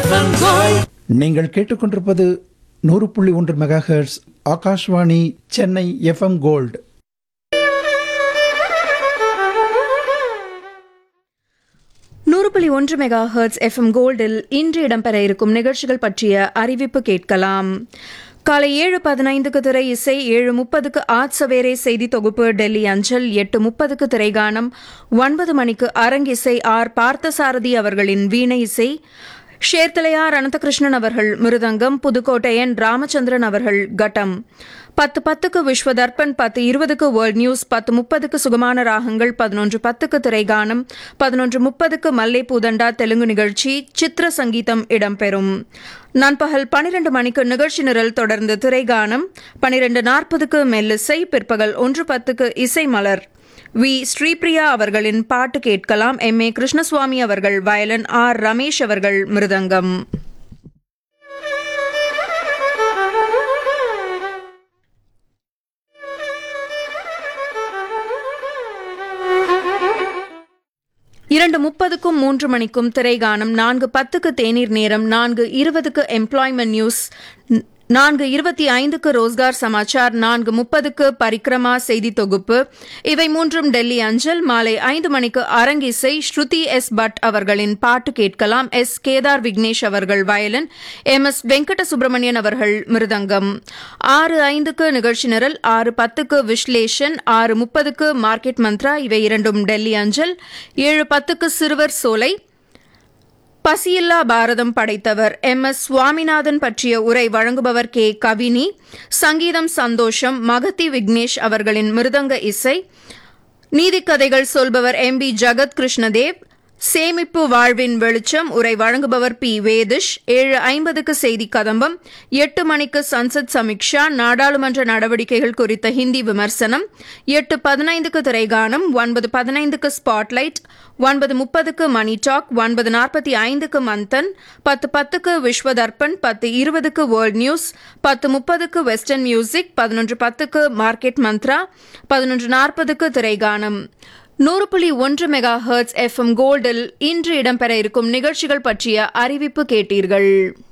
FM gold நீங்கள் கேட்டுக்கொண்டிருப்பது நூறு புள்ளி ஒன்று megahertz Akashvani Chennai FM gold நூறு புள்ளி ஒன்று மெகா ஹெர்ட்ஸ் எஃப்எம் கோல்டில் இன்று இடம்பெற இருக்கும் நிகழ்ச்சிகள் பற்றிய அறிவிப்பு கேட்கலாம் காலை ஏழு பதினைந்துக்கு திரை இசை ஏழு முப்பதுக்கு ஆட் சவேரே செய்தி தொகுப்பு டெல்லி அஞ்சல் எட்டு முப்பதுக்கு திரைகானம் ஒன்பது மணிக்கு அரங்கிசை ஆர் பார்த்தசாரதி அவர்களின் வீணை இசை ஷேர்தலையார் அனந்தகிருஷ்ணன் அவர்கள் மிருதங்கம் புதுக்கோட்டையன் ராமச்சந்திரன் அவர்கள் கட்டம் பத்து பத்துக்கு விஸ்வ தர்ப்பண் பத்து இருபதுக்கு வேர்ல்ட் நியூஸ் பத்து முப்பதுக்கு சுகமான ராகங்கள் பதினொன்று பத்துக்கு திரைகானம் பதினொன்று முப்பதுக்கு மல்லை பூதண்டா தெலுங்கு நிகழ்ச்சி சித்திர சங்கீதம் இடம்பெறும் நண்பகல் பனிரெண்டு மணிக்கு நிகழ்ச்சி நிரல் தொடர்ந்து திரைகானம் பனிரெண்டு நாற்பதுக்கு மெல்லிசை பிற்பகல் ஒன்று பத்துக்கு இசை மலர் வி ஸ்ரீபிரியா அவர்களின் பாட்டு கேட்கலாம் எம் ஏ கிருஷ்ணசுவாமி அவர்கள் வயலன் ஆர் ரமேஷ் அவர்கள் மிருதங்கம் இரண்டு முப்பதுக்கும் மூன்று மணிக்கும் திரைகானம் நான்கு பத்துக்கு தேநீர் நேரம் நான்கு இருபதுக்கு எம்ப்ளாய்மெண்ட் நியூஸ் ந- நான்கு இருபத்தி ஐந்துக்கு ரோஸ்கார் சமாச்சார் நான்கு முப்பதுக்கு பரிக்ரமா செய்தி தொகுப்பு இவை மூன்றும் டெல்லி அஞ்சல் மாலை ஐந்து மணிக்கு அரங்கிசை ஸ்ருதி எஸ் பட் அவர்களின் பாட்டு கேட்கலாம் எஸ் கேதார் விக்னேஷ் அவர்கள் violin M S Venkata Subramanian அவர்கள் மிருதங்கம் ஆறு ஐந்துக்கு நிகழ்ச்சி நிரல் ஆறு பத்துக்கு விஸ்லேஷன் ஆறு முப்பதுக்கு மார்க்கெட் மந்த்ரா இவை இரண்டும் டெல்லி அஞ்சல் ஏழு பத்துக்கு சிறுவர் சோலை பசியில்லா பாரதம் படைத்தவர் எம் எஸ் சுவாமிநாதன் பற்றிய உரை வழங்குபவர் கே கவினி சங்கீதம் சந்தோஷம் மகதி விக்னேஷ் அவர்களின் மிருதங்க இசை நீதிக்கதைகள் சொல்பவர் எம் பி ஜகத் கிருஷ்ணதேவ் சேமிப்பு வாழ்வின் வெளிச்சம் உரை வழங்குபவர் பி வேதிஷ் ஏழு ஐம்பதுக்கு செய்தி கதம்பம் எட்டு மணிக்கு சன்சத் சமீக்ஷா நாடாளுமன்ற நடவடிக்கைகள் குறித்த ஹிந்தி விமர்சனம் எட்டு பதினைந்துக்கு திரைகானம் ஒன்பது பதினைந்துக்கு ஸ்பாட்லைட் ஒன்பது முப்பதுக்கு மணி டாக் ஒன்பது நாற்பத்தி ஐந்துக்கு மந்தன் பத்து பத்துக்கு விஸ்வ தர்ப்பண் பத்து இருபதுக்கு வேர்ல்ட் நியூஸ் பத்து முப்பதுக்கு வெஸ்டர்ன் மியூசிக் பதினொன்று பத்துக்கு மார்க்கெட் மந்த்ரா பதினொன்று நாற்பதுக்கு திரைகானம் நூறு புள்ளி ஒன்று மெகா ஹெர்ட்ஸ் எஃப்எம் கோல்டில் இன்று இடம்பெற இருக்கும் நிகழ்ச்சிகள் பற்றிய அறிவிப்பு கேட்டீர்கள்